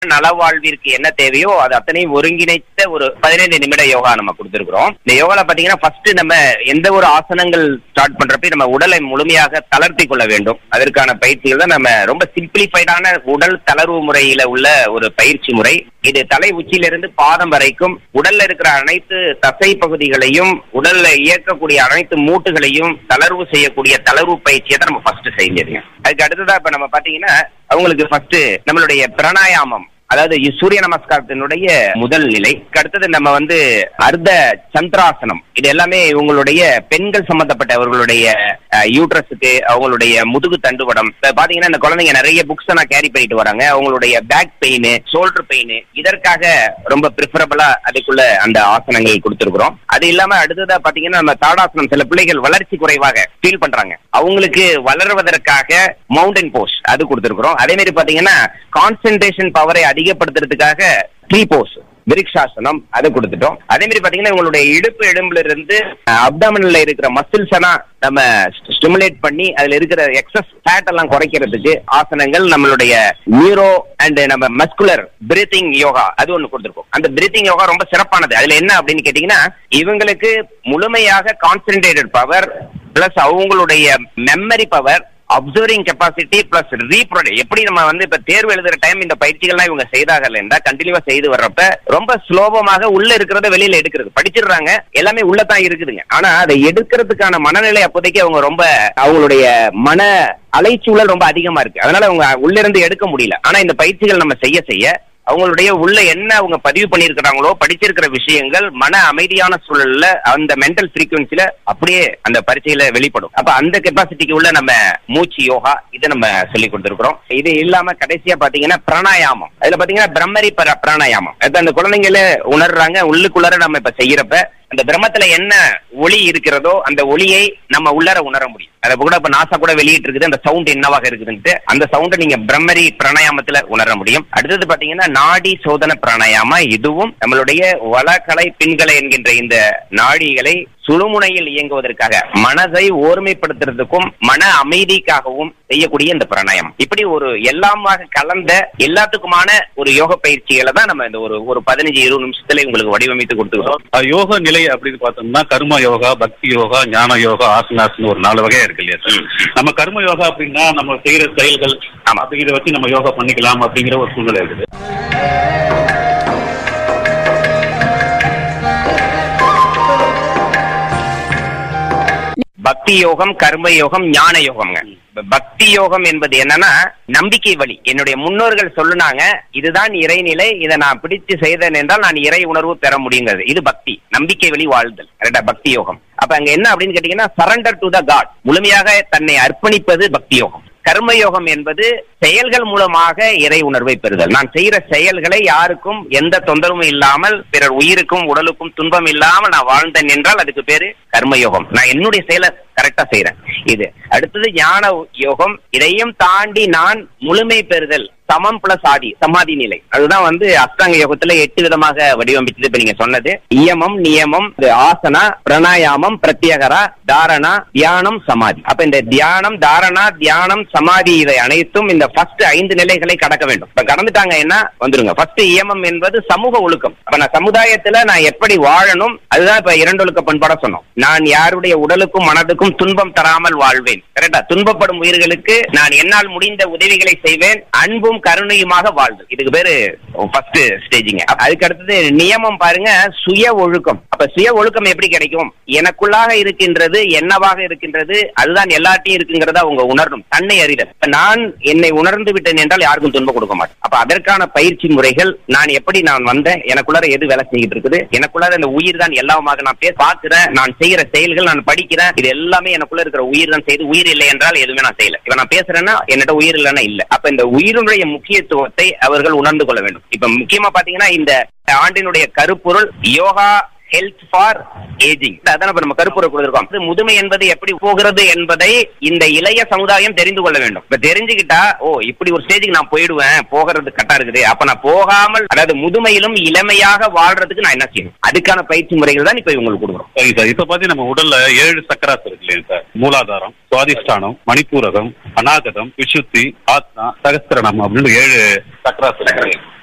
நலவாழ்விற்கு என்ன தேவையோ அது அத்தனையும் ஒருங்கிணைத்த ஒரு பதினைந்து நிமிட யோகா நம்ம கொடுத்துருக்கிறோம் இந்த யோகால பாத்தீங்கன்னா ஃபர்ஸ்ட் நம்ம எந்த ஒரு ஆசனங்கள் ஸ்டார்ட் பண்றப்ப நம்ம உடலை முழுமையாக தளர்த்தி கொள்ள வேண்டும் அதற்கான பயிற்சிகள் தான் நம்ம ரொம்ப சிம்பிளிஃபைடான உடல் தளர்வு முறையில உள்ள ஒரு பயிற்சி முறை இது தலை உச்சியிலிருந்து பாதம் வரைக்கும் உடல்ல இருக்கிற அனைத்து தசை பகுதிகளையும் உடல்ல இயக்கக்கூடிய அனைத்து மூட்டுகளையும் தளர்வு செய்யக்கூடிய தளர்வு பயிற்சியை தான் நம்ம ஃபர்ஸ்ட் செஞ்சிருங்க அதுக்கு அடுத்ததா இப்ப நம்ம பாத்தீங்கன்னா அவங்களுக்கு ஃபர்ஸ்ட் நம்மளுடைய பிராணாயாமம் அதாவது இ- சூரிய நமஸ்காரத்தினுடைய முதல் நிலை அதுக்கு அடுத்தது நம்ம வந்து அர்த்த சந்திராசனம் இது எல்லாமே இவங்களுடைய பெண்கள் சம்பந்தப்பட்டவர்களுடைய யூட்ரஸுக்கு அவங்களுடைய முதுகு தண்டுவடம் இப்ப பாத்தீங்கன்னா இந்த குழந்தைங்க நிறைய புக்ஸ் நான் கேரி பண்ணிட்டு வராங்க அவங்களுடைய பேக் பெயின் ஷோல்டர் பெயின் இதற்காக ரொம்ப ப்ரிஃபரபிளா அதுக்குள்ள அந்த ஆசனங்கள் கொடுத்துருக்குறோம் அது இல்லாம அடுத்ததா பாத்தீங்கன்னா நம்ம தாடாசனம் சில பிள்ளைகள் வளர்ச்சி குறைவாக ஃபீல் பண்றாங்க அவங்களுக்கு வளர்வதற்காக மவுண்டன் போஸ் அது கொடுத்துருக்குறோம் அதே மாதிரி பாத்தீங்கன்னா கான்சென்ட்ரேஷன் பவரை அதிகப்படுத்துறதுக்காக ட்ரீ போஸ் விரிக்ஷாசனம் அதை கொடுத்துட்டோம் அதே மாதிரி பாத்தீங்கன்னா உங்களுடைய இடுப்பு எலும்புல இருந்து அப்டாமினல்ல இருக்கிற மசில்ஸ் எல்லாம் நம்ம ஸ்டிமுலேட் பண்ணி அதுல இருக்கிற எக்ஸஸ் ஃபேட் எல்லாம் குறைக்கிறதுக்கு ஆசனங்கள் நம்மளுடைய நியூரோ அண்ட் நம்ம மஸ்குலர் பிரீத்திங் யோகா அது ஒண்ணு கொடுத்துருக்கோம் அந்த பிரீத்திங் யோகா ரொம்ப சிறப்பானது அதுல என்ன அப்படின்னு கேட்டீங்கன்னா இவங்களுக்கு முழுமையாக கான்சென்ட்ரேட்டட் பவர் பிளஸ் அவங்களுடைய memory power observing capacity plus reproduce எப்படி நம்ம வந்து இப்ப தேர்வு எழுதுற டைம் இந்த பயிற்சிகள்லாம் இவங்க செய்தார்கள் என்றால் கண்டினியூவா செய்து வர்றப்ப ரொம்ப சுலபமாக உள்ள இருக்கிறத வெளியில எடுக்கிறது படிச்சிடுறாங்க எல்லாமே உள்ளதான் இருக்குதுங்க ஆனா அதை எடுக்கிறதுக்கான மனநிலை அப்போதைக்கு அவங்க ரொம்ப அவங்களுடைய மன அலைச்சூழல் ரொம்ப அதிகமா இருக்கு அதனால அவங்க உள்ள இருந்து எடுக்க முடியல ஆனா இந்த பயிற்சிகள் நம்ம செய்ய செய்ய அவங்களுடைய உள்ள என்ன அவங்க பதிவு பண்ணியிருக்கிறாங்களோ படிச்சிருக்கிற விஷயங்கள் மன அமைதியான சூழல்ல அந்த மென்டல் ஃப்ரீக்குவன்சில அப்படியே அந்த பரீட்சையில வெளிப்படும் அப்ப அந்த கெப்பாசிட்டிக்கு உள்ள நம்ம மூச்சு யோகா இதை நம்ம சொல்லி கொடுத்துருக்கிறோம் இது இல்லாம கடைசியா பாத்தீங்கன்னா பிராணாயாமம் அதுல பாத்தீங்கன்னா பிரம்மரி பிர- பிராணாயாமம் அது அந்த குழந்தைங்கள உணர்றாங்க உள்ளுக்குள்ளார நம்ம இப்ப செய்யறப்ப அந்த பிரம்மத்துல என்ன ஒளி இருக்கிறதோ அந்த ஒளியை நம்ம உள்ளார உணர முடியும் அதை கூட இப்ப நாசா கூட வெளியிட்டு இருக்குது அந்த சவுண்ட் என்னவாக இருக்குதுன்ட்டு அந்த சவுண்டை நீங்க பிரம்மரி பிராணாயாமத்துல உணர முடியும் அடுத்தது பாத்தீங்கன்னா நாடி சோதன பிராணாயாமா இதுவும் நம்மளுடைய வளக்கலை பின்கலை என்கின்ற இந்த நாடிகளை சுழுமுனையில் இயங்குவதற்காக மனதை ஓர்மைப்படுத்துறதுக்கும் மன அமைதிக்காகவும் செய்யக்கூடிய இந்த பிராணாயாமம் இப்படி ஒரு எல்லாமாக கலந்த எல்லாத்துக்குமான ஒரு யோக பயிற்சிகளை தான் நம்ம இந்த ஒரு ஒரு பதினஞ்சு இருபது நிமிஷத்துல உங்களுக்கு வடிவமைத்து கொடுத்துக்கிறோம் அஹ் யோக நிலை அப்படின்னு பார்த்தோம்னா கர்ம யோகா பக்தி யோகா ஞான யோகா ஆசனாசன் ஒரு நாலு வகையா இருக்கு இல்லையா சார் நம்ம கர்ம யோகா அப்படின்னா நம்ம செய்யற செயல்கள் ஆமா. அப்படிங்கிறத வச்சு நம்ம யோகா பண்ணிக்கலாம் அப்படிங்கிற ஒரு சூழ்நிலை இருக்குது பக்தி யோகம் கர்ம யோகம் ஞான யோகம்ங்க இப்ப பக்தி யோகம் என்பது என்னன்னா நம்பிக்கை வழி என்னுடைய முன்னோர்கள் சொல்லுனாங்க இதுதான் இறைநிலை இதை நான் பிடிச்சு செய்தேன் என்றால் நான் இறை உணர்வு பெற முடியுங்கிறது இது பக்தி நம்பிக்கை வழி வாழ்தல் கரெக்டா பக்தி யோகம் அப்ப அங்க என்ன அப்படின்னு கேட்டீங்கன்னா சரண்டர் டு த காட் முழுமையாக தன்னை அர்ப்பணிப்பது பக்தி யோகம் கர்மயோகம் என்பது செயல்கள் மூலமாக இறை உணர்வை பெறுதல் நான் செய்யற செயல்களை யாருக்கும் எந்த தொந்தரவும் இல்லாமல் பிறர் உயிருக்கும் உடலுக்கும் துன்பம் இல்லாமல் நான் வாழ்ந்தேன் என்றால் அதுக்கு பேரு கர்மயோகம் நான் என்னுடைய செயலை கரெக்டா செய்யறேன் இது அடுத்தது ஞான யோகம் இதையும் தாண்டி நான் முழுமை பெறுதல் சமம் பிளஸ் ஆதி சமாதி நிலை அதுதான் வந்து அஷ்டாங்க யோகத்துல எட்டு விதமாக வடிவமைச்சது இப்ப நீங்க சொன்னது இயமம் நியமம் இது ஆசனா பிராணாயாமம் பிரத்யகரா தாரணா தியானம் சமாதி அப்ப இந்த தியானம் தாரணா தியானம் சமாதி இதை அனைத்தும் இந்த ஃபர்ஸ்ட் ஐந்து நிலைகளை கடக்க வேண்டும் இப்ப கடந்துட்டாங்க என்ன வந்துருங்க ஃபர்ஸ்ட் இயமம் என்பது சமூக ஒழுக்கம் அப்ப நான் சமுதாயத்துல நான் எப்படி வாழணும் அதுதான் இப்ப இரண்டொழுக்க பண்பாட சொன்னோம் நான் யாருடைய உடலுக்கும் மனதுக்கும் துன்பம் தராமல் வாழ்வேன் கரெக்டா துன்பப்படும் உயிர்களுக்கு நான் என்னால் முடிந்த உதவிகளை செய்வேன் அன்பும் கருணையுமாக வாழ்வு இதுக்கு பேரு ஃபர்ஸ்ட் ஸ்டேஜிங்க அதுக்கு அடுத்தது நியமம் பாருங்க சுய ஒழுக்கம் அப்ப சுய ஒழுக்கம் எப்படி கிடைக்கும் எனக்குள்ளாக இருக்கின்றது என்னவாக இருக்கின்றது அதுதான் எல்லாத்தையும் இருக்குங்கிறத அவங்க உணரணும் தன்னை அறிதல் இப்ப நான் என்னை உணர்ந்து விட்டேன் என்றால் யாருக்கும் துன்பம் கொடுக்க மாட்டேன் அப்ப அதற்கான பயிற்சி முறைகள் நான் எப்படி நான் வந்தேன் எனக்குள்ளார எது வேலை செஞ்சுட்டு இருக்குது எனக்குள்ளார இந்த உயிர் தான் எல்லாமாக நான் பேச பார்க்கிறேன் நான் செய்யற செயல்கள் நான் படிக்கிறேன் இது எல்லாமே எனக்குள்ள இருக்கிற உயிர் தான் செய்து உயிர் இல்லை என்றால் எதுவுமே நான் செய்யல இப்ப நான் பேசுறேன்னா என்னட்ட உயிர் இல்லைன்னா இல்ல அப்ப இந்த உயிருடைய முக்கியத்துவத்தை அவர்கள் உணர்ந்து கொள்ள வேண்டும் இப்ப முக்கியமா பாத்தீங்கன்னா இந்த ஆண்டினுடைய கருப்பொருள் யோகா ஹெல்த் ஃபார் ஏஜிங் அதான் இப்ப நம்ம கருப்பொருள் கொடுத்திருக்கோம் இது முதுமை என்பது எப்படி போகிறது என்பதை இந்த இளைய சமுதாயம் தெரிந்து கொள்ள வேண்டும் இப்ப தெரிஞ்சுக்கிட்டா ஓ இப்படி ஒரு ஸ்டேஜுக்கு நான் போயிடுவேன் போகிறது கட்டா இருக்குது அப்ப நான் போகாமல் அதாவது முதுமையிலும் இளமையாக வாழ்றதுக்கு நான் என்ன செய்யணும் அதுக்கான பயிற்சி முறைகள் தான் இப்ப இவங்களுக்கு கொடுக்குறோம் சரி சார் இப்ப பாத்தீங்கன்னா நம்ம உடல்ல ஏழு சக்கராஸ் இருக்கு இல்லையா சார் மூலாதாரம் சுவாதிஷ்டானம் மணிப்பூரகம் அநாகதம் விசுத்தி ஆத்மா சகஸ்திரணம் அப்படின்னு ஏழு சக்கராஸ் இருக்கு